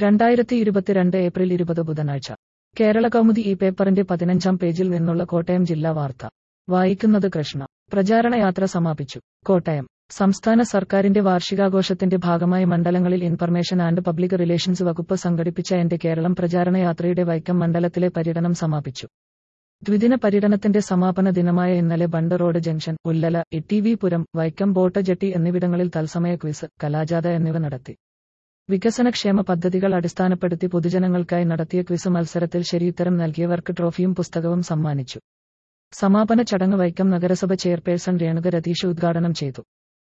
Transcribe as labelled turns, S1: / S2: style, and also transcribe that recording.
S1: രണ്ടായിരത്തി ഇരുപത്തിരണ്ട് ഏപ്രിൽ ഇരുപത് ബുധനാഴ്ച കേരള കൗമുദി ഈ പേപ്പറിന്റെ പതിനഞ്ചാം പേജിൽ നിന്നുള്ള കോട്ടയം ജില്ലാ വാർത്ത വായിക്കുന്നത് കൃഷ്ണ പ്രചാരണ യാത്ര സമാപിച്ചു കോട്ടയം സംസ്ഥാന സർക്കാരിന്റെ വാർഷികാഘോഷത്തിന്റെ ഭാഗമായി മണ്ഡലങ്ങളിൽ ഇൻഫർമേഷൻ ആൻഡ് പബ്ലിക് റിലേഷൻസ് വകുപ്പ് സംഘടിപ്പിച്ച എന്റെ കേരളം പ്രചാരണ യാത്രയുടെ വൈക്കം മണ്ഡലത്തിലെ പര്യടനം സമാപിച്ചു ദ്വിദിന പര്യടനത്തിന്റെ സമാപന ദിനമായ ഇന്നലെ bund road junction Ullala E V Puram Vaikom boat jetty എന്നിവിടങ്ങളിൽ തത്സമയ ക്വിസ് കലാജാഥ എന്നിവ നടത്തി വികസനക്ഷേമ പദ്ധതികൾ അടിസ്ഥാനപ്പെടുത്തി പൊതുജനങ്ങൾക്കായി നടത്തിയ ക്വിസ് മത്സരത്തിൽ ശരിയുത്തരം നൽകിയവർക്ക് ട്രോഫിയും പുസ്തകവും സമ്മാനിച്ചു സമാപന ചടങ്ങ് വൈക്കം നഗരസഭ ചെയർപേഴ്സൺ രേണുക രതീഷ് ഉദ്ഘാടനം ചെയ്തു